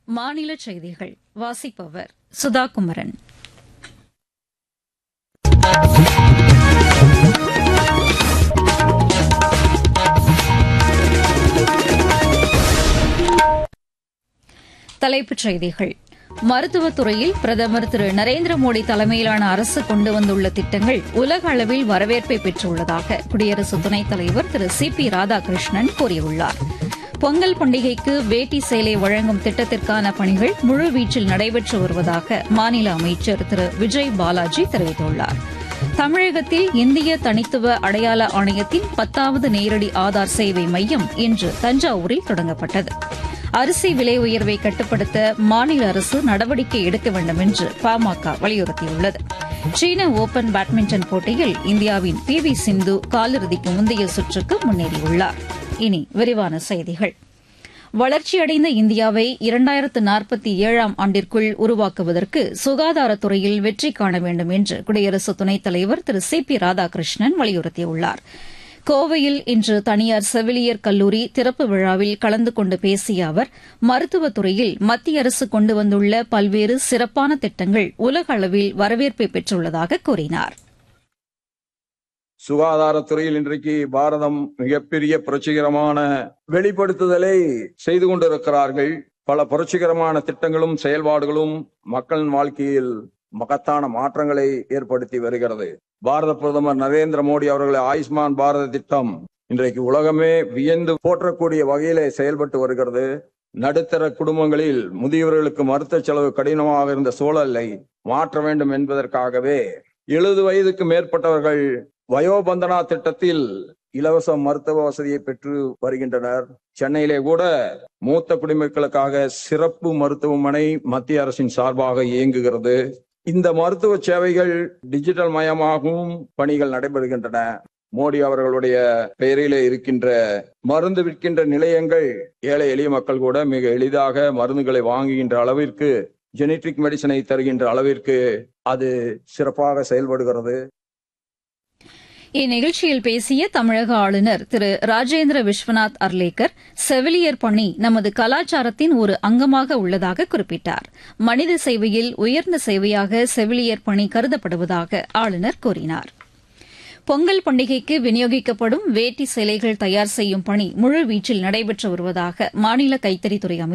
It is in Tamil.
மாநில செய்திகள் வாசிப்பவர் சுதா குமரன் தலைப்புச் செய்திகள் மருத்துவத் துறையில் பிரதமர் திரு நரேந்திர மோடி தலைமையிலான அரசு கொண்டு வந்துள்ள திட்டங்கள் உலக அளவில் வரவேற்பை பெற்றுள்ளதாக குடியரசு துணைத் தலைவர் திரு சி பி ராதாகிருஷ்ணன் கூறியுள்ளார் பொங்கல் பண்டிகைக்கு வேட்டி சேலை வழங்கும் திட்டத்திற்கான பணிகள் முழுவீச்சில் நடைபெற்று வருவதாக மாநில அமைச்சர் திரு விஜய் பாலாஜி தெரிவித்துள்ளார் தமிழகத்தில் இந்திய தனித்துவ அடையாள ஆணையத்தின் பத்தாவது நேரடி ஆதார் சேவை மையம் இன்று தஞ்சாவூரில் தொடங்கப்பட்டது அரிசி விலை உயர்வை கட்டுப்படுத்த மாநில அரசு நடவடிக்கை எடுக்க வேண்டும் என்று பாமக வலியுறுத்தியுள்ளது சீன ஓபன் பேட்மிண்டன் போட்டியில் இந்தியாவின் பி வி சிந்து காலிறுதிக்கு முந்தைய சுற்றுக்கு முன்னேறியுள்ளார் இனி விரிவான செய்திகள் வளர்ச்சியடைந்த இந்தியாவை இரண்டாயிரத்து நாற்பத்தி ஏழாம் ஆண்டிற்குள் உருவாக்குவதற்கு சுகாதாரத்துறையில் வெற்றி காண வேண்டும் என்று குடியரசு துணைத் தலைவர் திரு சி பி ராதாகிருஷ்ணன் வலியுறுத்தியுள்ளார் கோவையில் இன்று தனியார் செவிலியர் கல்லூரி திறப்பு விழாவில் கலந்து கொண்டு பேசிய அவர் மருத்துவத் துறையில் மத்திய அரசு கொண்டு வந்துள்ள பல்வேறு சிறப்பான திட்டங்கள் உலக அளவில் வரவேற்பை பெற்றுள்ளதாக கூறினார் சுகாதாரத்துறையில் இன்றைக்கு பாரதம் மிகப்பெரிய புரட்சிகரமான வெளிப்படுத்துதலை செய்து கொண்டிருக்கிறார்கள் பல புரட்சிகரமான திட்டங்களும் செயல்பாடுகளும் மக்களின் வாழ்க்கையில் மகத்தான மாற்றங்களை ஏற்படுத்தி வருகிறது பாரத பிரதமர் நரேந்திர மோடி அவர்கள் ஆயுஷ்மான் பாரத திட்டம் இன்றைக்கு உலகமே வியந்து போற்றக்கூடிய வகையிலே செயல்பட்டு வருகிறது நடுத்தர குடும்பங்களில் முதியவர்களுக்கு மருத்துவ செலவு கடினமாக இருந்த சூழலை மாற்ற வேண்டும் என்பதற்காகவே எழுபது வயதுக்கு மேற்பட்டவர்கள் வயோபந்தனா திட்டத்தில் இலவச மருத்துவ வசதியை பெற்று வருகின்றனர் சென்னையிலே கூட மூத்த குடிமக்களுக்காக சிறப்பு மருத்துவமனை மத்திய அரசின் சார்பாக இயங்குகிறது இந்த மருத்துவ சேவைகள் டிஜிட்டல் மயமாகவும் பணிகள் நடைபெறுகின்றன மோடி அவர்களுடைய பெயரிலே இருக்கின்ற மருந்து விற்கின்ற நிலையங்கள் ஏழை எளிய மக்கள் கூட மிக எளிதாக மருந்துகளை வாங்குகின்ற அளவிற்கு ஜெனட்டிக் மெடிசனை தருகின்ற அளவிற்கு அது சிறப்பாக செயல்படுகிறது இந்நிகழ்ச்சியில் பேசிய தமிழக ஆளுநர் திரு ராஜேந்திர விஸ்வநாத் அர்லேக்கர் செவிலியர் பணி நமது கலாச்சாரத்தின் ஒரு அங்கமாக உள்ளதாக குறிப்பிட்டார் மனித சேவையில் உயர்ந்த சேவையாக செவிலியர் பணி கருதப்படுவதாக ஆளுநர் கூறினார் பொங்கல் பண்டிகைக்கு விநியோகிக்கப்படும் வேட்டி சேலைகள் தயார் செய்யும் பணி முழுவீச்சில் நடைபெற்று வருவதாக மாநில கைத்தறித்துறை அமைச்சர்